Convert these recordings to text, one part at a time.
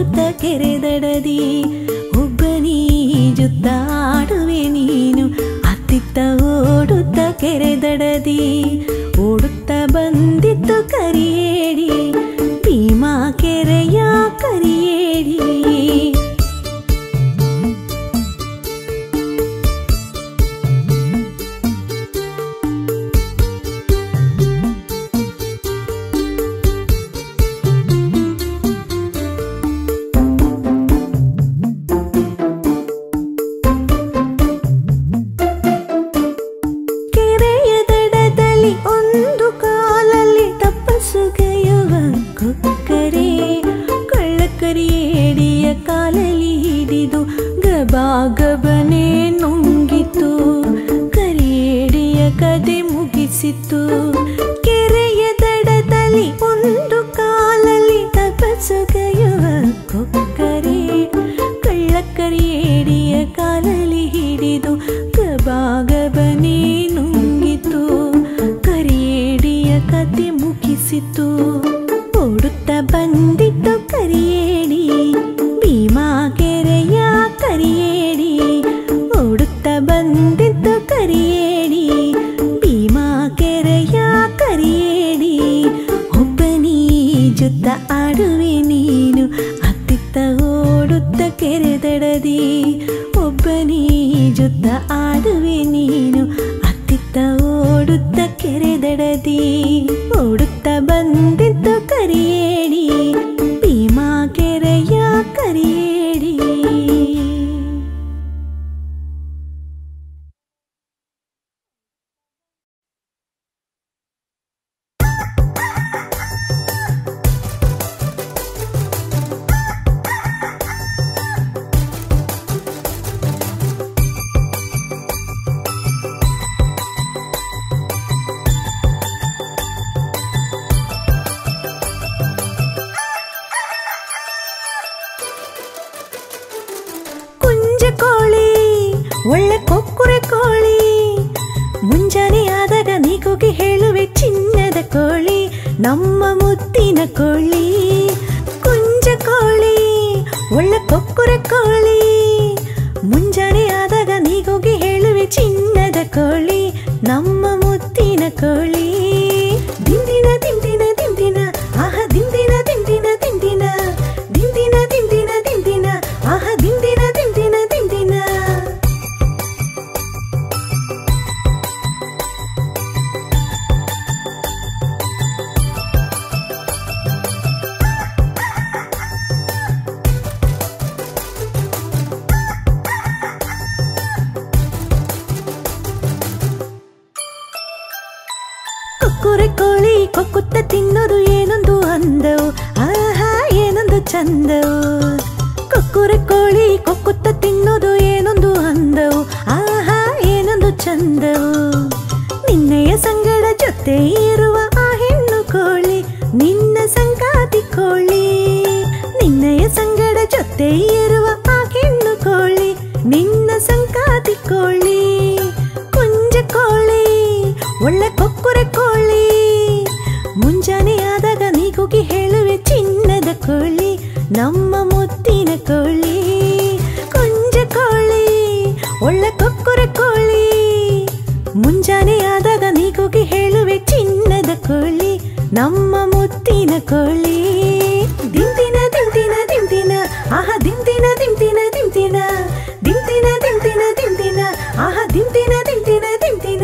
ಓಡುತ್ತ ಕೆರೆದಡದಿ ಒಬ್ಬನೀಜುತ್ತ ಆಡುವೆ ನೀನು ಅತ್ತಿತ್ತ ಓಡುತ್ತ ಕೆರೆದಡದಿ ಓಡುತ್ತ ಬಂದಿತ್ತು ಕರಿಯೇಡಿ ಭೀಮಾ ಕೆರೆಯ ಕರಿಯೇಡಿ ಕೆರೆಯ ದಡದಲ್ಲಿ ಒಂದು ಕಾಲಲ್ಲಿ ತಪಸ್ಸುಗೈಯುವ ಕೊಕ್ಕರೆ ಕಳ್ಳಕರಿಯೇಡಿಯ ಕಾಲಲ್ಲಿ ಹಿಡಿದು ಗಬಾಗಬನೆ ನುಂಗಿತು ಕರಿಯೇಡಿಯ ಕದೆ ಮುಗಿಸಿತು ಕೆರೆಯ ದಡದಲ್ಲಿ ಒಂದು ಕಾಲಲ್ಲಿ ತಪಸ್ಸುಗೈಯುವ ಕೊಕ್ಕರೆ ಕಳ್ಳಕರಿಯೇಡಿಯ ಕಾಲಲ್ಲಿ ಹಿಡಿದು ಗಬಾಗಬನೆ ನುಂಗಿತು ಕರಿಯೇಡಿಯ ಕತೆ ಮುಗಿಸಿತು ಓಡುತ್ತ ಬಂದಿತ್ತು ಕರಿಯೇಡಿ ಭೀಮಾ ಕೆರೆಯ ಕರಿಯೇಡಿ ಓಡುತ್ತ ಬಂದಿತ್ತು ಕರಿಯೇಡಿ ಭೀಮಾ ಕೆರೆಯ ಕರಿಯೇಡಿ ಒಬ್ಬನೀಜುತ್ತ ಆಡುವೆ ನೀನು ಅತ್ತಿತ್ತ ಓಡುತ್ತ ಕೆರೆದಡದಿ ಒಬ್ಬನೀಜುತ್ತ ಆಡುವೆ ನೀನು ಅತ್ತಿತ್ತ ಓಡುತ್ತ ಕೆರೆದಡದಿ ಓಡುತ್ತ ಬಂದಿತ್ತು ಕರಿಯೇಡಿ ಭೀಮಾ ಕೆರೆಯ ಕರಿಯೇಡಿ ಕುಂಜ ಕೋಳಿ ಒಳ್ಳೆ ಕೊಕ್ಕುರೆ ಕೋಳಿ ಮುಂಜಾನೆ ಆದಾಗ ನೀಗೋಗಿ ಹೇಳುವೆ ಚಿನ್ನದ ಕೋಳಿ ನಮ್ಮ ಮುತ್ತಿನ ಕೋಳಿ ಕುಂಜ ಕೋಳಿ ಒಳ್ಳೆ ಕೊಕ್ಕುರೆ ಕೋಳಿ ಮುಂಜಾನೆ ಆದಾಗ ನೀಗೋಗಿ ಹೇಳುವೆ ಚಿನ್ನದ ಕೋಳಿ ನಮ್ಮ ಮುತ್ತಿನ ಕೋಳಿ ದಿಂದಿನ ದಿಂದಿನ ದಿಂದಿನ ಆಹ ದಿಂದಿನ ದಿಂದಿನ ದಿಂದಿನ ದಿಂದಿನ ದಿಂದಿನ ದಿಂದಿನ ಆಹ ದಿಂದಿನ ದಿಂದಿನ ದಿಂದಿನ ಕೊಕ್ಕುರೆ ಕೋಳಿ ಕೊಕ್ಕುತ್ತ ತಿನ್ನೋದು ಏನೊಂದು ಅಂದವು ಆಹಾ ಏನೊಂದು ಚಂದವು ಕೊಕ್ಕುರೆ ಕೋಳಿ ಕೊಕ್ಕುತ್ತ ತಿನ್ನೋದು ಏನೊಂದು ಅಂದವು ಆಹಾ ಏನೊಂದು ಚಂದವು ನಿನ್ನೆಯ ಸಂಗಡ ಜೊತೆ ಇರುವ ಆ ಹೆಣ್ಣು ಕೋಳಿ ನಿನ್ನ ಸಂಗಾತಿ ಕೋಳಿ ನಿನ್ನೆಯ ಸಂಗಡ ಜೊತೆ ಇರುವ ಆ ಹೆಣ್ಣು ಕೋಳಿ ನಿನ್ನ ಸಂಗಾತಿ ಕೋಳಿ ಕುಂಜ ಕೋಳಿ ಒಳ್ಳೆ ಕೊಕ್ಕುರೆ ಕೋಳಿ ಮುಂಜಾನೆ ಆದಾಗ ನೀಗೋಗಿ ಹೇಳುವೆ ಚಿನ್ನದ ಕೋಳಿ ನಮ್ಮ ಮುತ್ತಿನ ಕೋಳಿ ಕುಂಜ ಕೋಳಿ ಒಳ್ಳೆ ಕೊಕ್ಕುರೆ ಕೋಳಿ ಮುಂಜಾನೆ ಆದಾಗ ನೀಗೋಗಿ ಹೇಳುವೆ ಚಿನ್ನದ ಕೋಳಿ ನಮ್ಮ ಮುತ್ತಿನ ಕೋಳಿ ದಿಂದಿನ ದಿಂದಿನ ದಿಂದಿನ ಆಹ ದಿಂದಿನ ದಿಂದಿನ ದಿಂದಿನ ದಿಂದಿನ ದಿಂದಿನ ದಿಂದಿನ ಆಹ ದಿಂದಿನ ದಿಂದಿನ ದಿಂದಿನ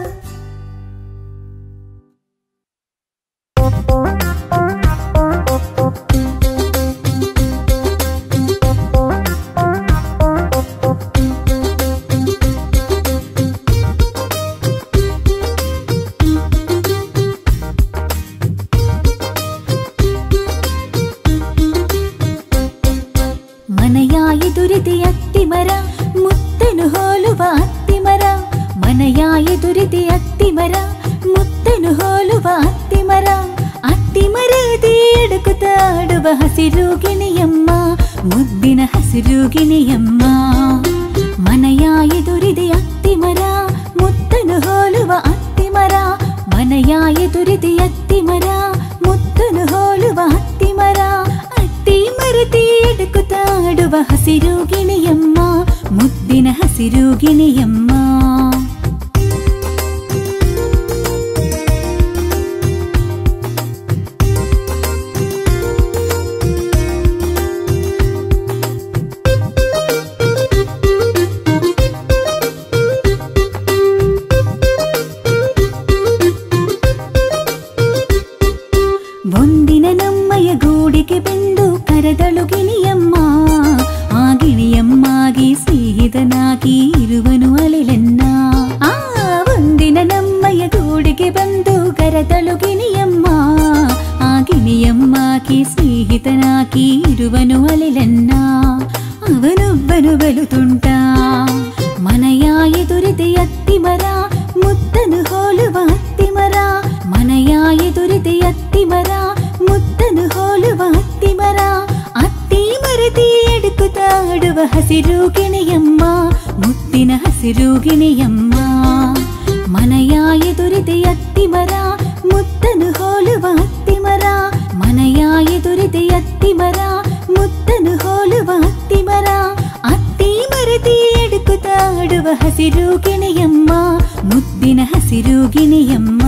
ಮನೆಯ ಎದುರಿದೆ ಅತ್ತಿ ಮರ ಮುತ್ತನು ಹೋಲುವ ಅತ್ತಿ ಮರ ಮನೆಯ ಎದುರಿದೆ ಅತ್ತಿ ಮರ ಮುತ್ತನು ಹೋಲುವ ಅತ್ತಿ ಮರ ಅತ್ತಿ ಮರದಿ ಅಡುಕುತ್ತಾಡುವ ಹಸಿರು ಗಿಣಿಯಮ್ಮ ಮುದ್ದಿನ ಹಸಿರು ಗಿಣಿಯಮ್ಮ ಮನೆಯ ಎದುರಿದೆ ಅತ್ತಿ ಮರ ಮುತ್ತನು ಹೋಲುವ ಅತ್ತಿ ಮರ ಮನೆಯ ಎದುರಿದೆ ಅತ್ತಿ ಮರ ಮುತ್ತನು ಹೋಲುವ ಅತ್ತಿ ಮರ ಅತ್ತಿ ಮರ ಮರೆತಿ ಎಡುಕುತ್ತಾಡುವ ಹಸಿರು ಗಿಣಿಯಮ್ಮ ಮುದ್ದಿನ ಹಸಿರು ಗಿಣಿಯಮ್ಮ ಒಂದಿನ ನಮ್ಮಯ ಗೂಡಿಗೆ ಬೆಂದು ಕರೆದಳು ಗಿಣಿಯಮ್ಮ ಆ ಗಿಣಿಯಮ್ಮಾಗಿ ಸ್ನೇಹಿತನಾಗಿ ಇರುವನು ಅಳಿಲೆನ್ನ ಆ ಒಂದಿನ ನಮ್ಮಯ ಗೂಡಿಗೆ ಬಂದು ಕರೆದಳು ಗಿಣಿಯಮ್ಮ ಆ ಗಿಣಿಯಮ್ಮಾಗಿ ಸ್ನೇಹಿತನಾಗಿ ಇರುವನು ಅಳಿಲೆನ್ನ ಅವನೊಬ್ಬನು ಬಲು ತುಂಟ ಮನೆಯ ಎದುರಿದೆ ಅತ್ತಿ ಮರ ಮುತ್ತನು ಹೋಲುವ ಅತ್ತಿ ಮರ ಮನೆಯ ಎದುರಿದೆ ಅತ್ತಿ ಮರ ಮುತ್ತನು ಹೋಲುವ ಅತ್ತಿ ಮರ ಅತ್ತಿ ಮರದಿ ಎಡುಕುತ್ತಾಡುವ ಹಸಿರು ಗಿಣಿಯಮ್ಮ ಮುತ್ತಿನ ಹಸಿರು ಗಿಣಿಯಮ್ಮ ಮನೆಯ ಎದುರಿದೆ ಅತ್ತಿ ಮರ ಮುತ್ತನು ಹೋಲುವ ಅತ್ತಿ ಮರ ಮನೆಯ ಎದುರಿದೆ ಅತ್ತಿ ಮರ ಮುತ್ತನು ಹೋಲುವ ಅತ್ತಿ ಮರ ಅತ್ತಿ ಮರದಿ ಎಡುಕುತ್ತಾಡುವ ಹಸಿರು ಗಿಣಿಯಮ್ಮ ಮುದ್ದಿನ ಹಸಿರು ಗಿಣಿಯಮ್ಮ